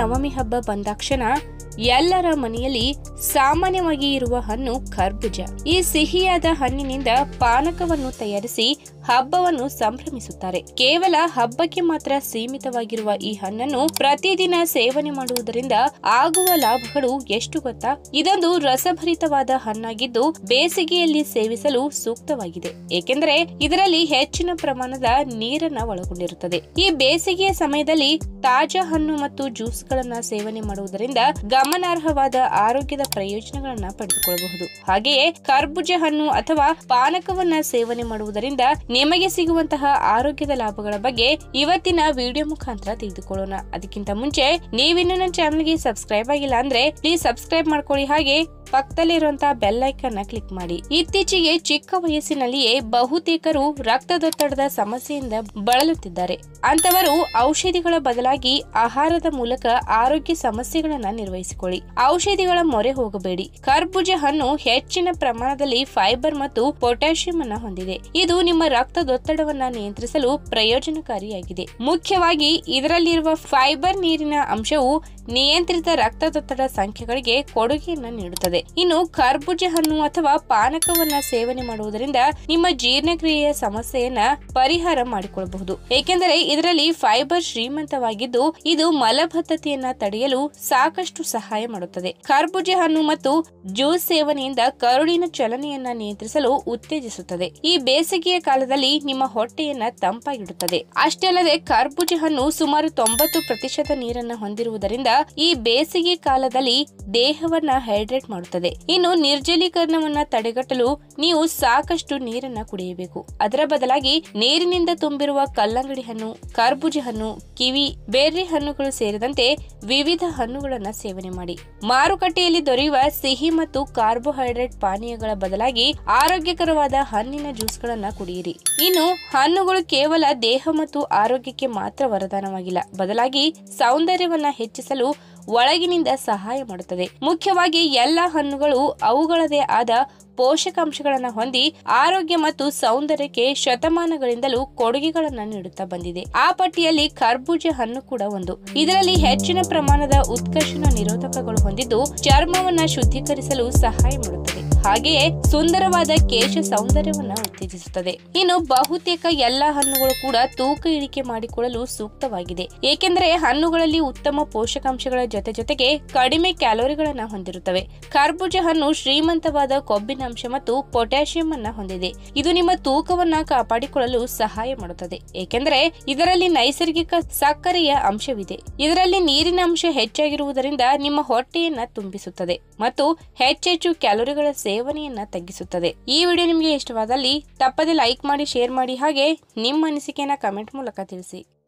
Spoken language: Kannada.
ನವಮಿ ಹಬ್ಬ ಬಂದಾಕ್ಷಣ ಎಲ್ಲರ ಮನೆಯಲ್ಲಿ ಸಾಮಾನ್ಯವಾಗಿ ಇರುವ ಹಣ್ಣು ಕರ್ಬೂಜ ಈ ಸಿಹಿಯಾದ ಹಣ್ಣಿನಿಂದ ಪಾನಕವನ್ನು ತಯಾರಿಸಿ ಹಬ್ಬವನ್ನು ಸಂಭ್ರಮಿಸುತ್ತಾರೆ ಕೇವಲ ಹಬ್ಬಕ್ಕೆ ಮಾತ್ರ ಸೀಮಿತವಾಗಿರುವ ಈ ಹಣ್ಣನ್ನು ಪ್ರತಿದಿನ ಸೇವನೆ ಮಾಡುವುದರಿಂದ ಆಗುವ ಲಾಭಗಳು ಎಷ್ಟು ಗೊತ್ತಾ ಇದೊಂದು ರಸಭರಿತವಾದ ಹಣ್ಣಾಗಿದ್ದು ಬೇಸಿಗೆಯಲ್ಲಿ ಸೇವಿಸಲು ಸೂಕ್ತವಾಗಿದೆ ಏಕೆಂದರೆ ಇದರಲ್ಲಿ ಹೆಚ್ಚಿನ ಪ್ರಮಾಣದ ನೀರನ್ನ ಒಳಗೊಂಡಿರುತ್ತದೆ ಈ ಬೇಸಿಗೆಯ ಸಮಯದಲ್ಲಿ ತಾಜಾ ಹಣ್ಣು ಮತ್ತು ಜ್ಯೂಸ್ಗಳನ್ನ ಸೇವನೆ ಮಾಡುವುದರಿಂದ ಗಮನಾರ್ಹವಾದ ಆರೋಗ್ಯದ ಪ್ರಯೋಜನಗಳನ್ನ ಪಡೆದುಕೊಳ್ಳಬಹುದು ಹಾಗೆಯೇ ಕರ್ಬೂಜ ಹಣ್ಣು ಅಥವಾ ಪಾನಕವನ್ನ ಸೇವನೆ ಮಾಡುವುದರಿಂದ ನಿಮಗೆ ಸಿಗುವಂತಹ ಆರೋಗ್ಯದ ಲಾಭಗಳ ಬಗ್ಗೆ ಇವತ್ತಿನ ವಿಡಿಯೋ ಮುಖಾಂತರ ತಿಳಿದುಕೊಳ್ಳೋಣ ಅದಕ್ಕಿಂತ ಮುಂಚೆ ನೀವಿನ್ನು ನನ್ನ ಚಾನಲ್ಗೆ ಸಬ್ಸ್ಕ್ರೈಬ್ ಆಗಿಲ್ಲ ಅಂದ್ರೆ ಪ್ಲೀಸ್ ಸಬ್ಸ್ಕ್ರೈಬ್ ಮಾಡ್ಕೊಳ್ಳಿ ಹಾಗೆ ಪಕ್ಕದಲ್ಲಿರುವಂತಹ ಬೆಲ್ ಐಕನ್ ನ ಕ್ಲಿಕ್ ಮಾಡಿ ಇತ್ತೀಚೆಗೆ ಚಿಕ್ಕ ವಯಸ್ಸಿನಲ್ಲಿಯೇ ಬಹುತೇಕರು ರಕ್ತದೊತ್ತಡದ ಸಮಸ್ಯೆಯಿಂದ ಬಳಲುತ್ತಿದ್ದಾರೆ ಅಂತವರು ಔಷಧಿಗಳ ಬದಲಾಗಿ ಆಹಾರದ ಮೂಲಕ ಆರೋಗ್ಯ ಸಮಸ್ಯೆಗಳನ್ನ ನಿರ್ವಹಿಸಿಕೊಳ್ಳಿ ಔಷಧಿಗಳ ಮೊರೆ ಹೋಗಬೇಡಿ ಕರ್ಬೂಜ ಹಣ್ಣು ಹೆಚ್ಚಿನ ಪ್ರಮಾಣದಲ್ಲಿ ಫೈಬರ್ ಮತ್ತು ಪೊಟ್ಯಾಷಿಯಂ ಅನ್ನ ಹೊಂದಿದೆ ಇದು ನಿಮ್ಮ ರಕ್ತದೊತ್ತಡವನ್ನ ನಿಯಂತ್ರಿಸಲು ಪ್ರಯೋಜನಕಾರಿಯಾಗಿದೆ ಮುಖ್ಯವಾಗಿ ಇದರಲ್ಲಿರುವ ಫೈಬರ್ ನೀರಿನ ಅಂಶವು ನಿಯಂತ್ರಿತ ರಕ್ತದೊತ್ತಡ ಸಂಖ್ಯೆಗಳಿಗೆ ಕೊಡುಗೆಯನ್ನ ನೀಡುತ್ತದೆ ಇನ್ನು ಕರ್ಬೂಜ ಹಣ್ಣು ಅಥವಾ ಪಾನಕವನ್ನ ಸೇವನೆ ಮಾಡುವುದರಿಂದ ನಿಮ್ಮ ಜೀರ್ಣಕ್ರಿಯೆಯ ಸಮಸ್ಯೆಯನ್ನ ಪರಿಹಾರ ಮಾಡಿಕೊಳ್ಳಬಹುದು ಏಕೆಂದರೆ ಇದರಲ್ಲಿ ಫೈಬರ್ ಶ್ರೀಮಂತವಾಗಿದ್ದು ಇದು ಮಲಬದ್ಧತೆಯನ್ನ ತಡೆಯಲು ಸಾಕಷ್ಟು ಸಹಾಯ ಮಾಡುತ್ತದೆ ಕರ್ಬೂಜ ಹಣ್ಣು ಮತ್ತು ಜ್ಯೂಸ್ ಸೇವನೆಯಿಂದ ಕರುಳಿನ ಚಲನೆಯನ್ನ ನಿಯಂತ್ರಿಸಲು ಉತ್ತೇಜಿಸುತ್ತದೆ ಈ ಬೇಸಿಗೆಯ ಕಾಲದಲ್ಲಿ ನಿಮ್ಮ ಹೊಟ್ಟೆಯನ್ನ ತಂಪಾಗಿಡುತ್ತದೆ ಅಷ್ಟೇ ಅಲ್ಲದೆ ಕರ್ಬೂಜ ಹಣ್ಣು ಸುಮಾರು ತೊಂಬತ್ತು ಪ್ರತಿಶತ ನೀರನ್ನ ಹೊಂದಿರುವುದರಿಂದ ಈ ಬೇಸಿಗೆ ಕಾಲದಲ್ಲಿ ದೇಹವನ್ನ ಹೈಡ್ರೇಟ್ ಮಾಡುತ್ತದೆ ಇನ್ನು ನಿರ್ಜಲೀಕರಣವನ್ನ ತಡೆಗಟ್ಟಲು ನೀವು ಸಾಕಷ್ಟು ನೀರನ್ನ ಕುಡಿಯಬೇಕು ಅದರ ಬದಲಾಗಿ ನೀರಿನಿಂದ ತುಂಬಿರುವ ಕಲ್ಲಂಗಡಿ ಹಣ್ಣು ಕರ್ಬೂಜ ಹಣ್ಣು ಕಿವಿ ಬೇರ್ರಿ ಹಣ್ಣುಗಳು ಸೇರಿದಂತೆ ವಿವಿಧ ಹಣ್ಣುಗಳನ್ನ ಸೇವನೆ ಮಾಡಿ ಮಾರುಕಟ್ಟೆಯಲ್ಲಿ ದೊರೆಯುವ ಸಿಹಿ ಮತ್ತು ಕಾರ್ಬೋಹೈಡ್ರೇಟ್ ಪಾನೀಯಗಳ ಬದಲಾಗಿ ಆರೋಗ್ಯಕರವಾದ ಹಣ್ಣಿನ ಜ್ಯೂಸ್ಗಳನ್ನ ಕುಡಿಯಿರಿ ಇನ್ನು ಹಣ್ಣುಗಳು ಕೇವಲ ದೇಹ ಮತ್ತು ಆರೋಗ್ಯಕ್ಕೆ ಮಾತ್ರ ವರದಾನವಾಗಿಲ್ಲ ಬದಲಾಗಿ ಸೌಂದರ್ಯವನ್ನ ಹೆಚ್ಚಿಸಲು ಒಳಗಿನಿಂದ ಸಹಾಯ ಮಾಡುತ್ತದೆ ಮುಖ್ಯವಾಗಿ ಎಲ್ಲ ಹಣ್ಣುಗಳು ಅವುಗಳದೇ ಆದ ಪೋಷಕಾಂಶಗಳನ್ನ ಹೊಂದಿ ಆರೋಗ್ಯ ಮತ್ತು ಸೌಂದರ್ಯಕ್ಕೆ ಶತಮಾನಗಳಿಂದಲೂ ಕೊಡುಗೆಗಳನ್ನ ನೀಡುತ್ತಾ ಬಂದಿದೆ ಆ ಪಟ್ಟಿಯಲ್ಲಿ ಕರ್ಬೂಜ ಹಣ್ಣು ಕೂಡ ಒಂದು ಇದರಲ್ಲಿ ಹೆಚ್ಚಿನ ಪ್ರಮಾಣದ ಉತ್ಕರ್ಷಣ ನಿರೋಧಕಗಳು ಹೊಂದಿದ್ದು ಚರ್ಮವನ್ನ ಶುದ್ಧೀಕರಿಸಲು ಸಹಾಯ ಮಾಡುತ್ತದೆ ಹಾಗೆಯೇ ಸುಂದರವಾದ ಕೇಶ ಸೌಂದರ್ಯವನ್ನ ಉತ್ತೇಜಿಸುತ್ತದೆ ಇನ್ನು ಬಹುತೇಕ ಎಲ್ಲಾ ಹಣ್ಣುಗಳು ಕೂಡ ತೂಕ ಇಳಿಕೆ ಮಾಡಿಕೊಳ್ಳಲು ಸೂಕ್ತವಾಗಿದೆ ಏಕೆಂದರೆ ಹಣ್ಣುಗಳಲ್ಲಿ ಉತ್ತಮ ಪೋಷಕಾಂಶಗಳ ಜೊತೆ ಜೊತೆಗೆ ಕಡಿಮೆ ಕ್ಯಾಲೋರಿಗಳನ್ನ ಹೊಂದಿರುತ್ತವೆ ಕರ್ಬೂಜ ಹಣ್ಣು ಶ್ರೀಮಂತವಾದ ಕೊಬ್ಬಿನ ಅಂಶ ಮತ್ತು ಪೊಟ್ಯಾಷಿಯಂ ಅನ್ನ ಹೊಂದಿದೆ ಇದು ನಿಮ್ಮ ತೂಕವನ್ನ ಕಾಪಾಡಿಕೊಳ್ಳಲು ಸಹಾಯ ಮಾಡುತ್ತದೆ ಏಕೆಂದರೆ ಇದರಲ್ಲಿ ನೈಸರ್ಗಿಕ ಸಕ್ಕರೆಯ ಅಂಶವಿದೆ ಇದರಲ್ಲಿ ನೀರಿನ ಅಂಶ ಹೆಚ್ಚಾಗಿರುವುದರಿಂದ ನಿಮ್ಮ ಹೊಟ್ಟೆಯನ್ನ ತುಂಬಿಸುತ್ತದೆ ಮತ್ತು ಹೆಚ್ಚೆಚ್ಚು ಕ್ಯಾಲೋರಿಗಳ ಸೇವನೆಯನ್ನ ತಗ್ಗಿಸುತ್ತದೆ ಈ ವಿಡಿಯೋ ನಿಮಗೆ ಇಷ್ಟವಾದಲ್ಲಿ ತಪ್ಪದೆ ಲೈಕ್ ಮಾಡಿ ಶೇರ್ ಮಾಡಿ ಹಾಗೆ ನಿಮ್ಮ ಅನಿಸಿಕೆಯನ್ನ ಕಮೆಂಟ್ ಮೂಲಕ ತಿಳಿಸಿ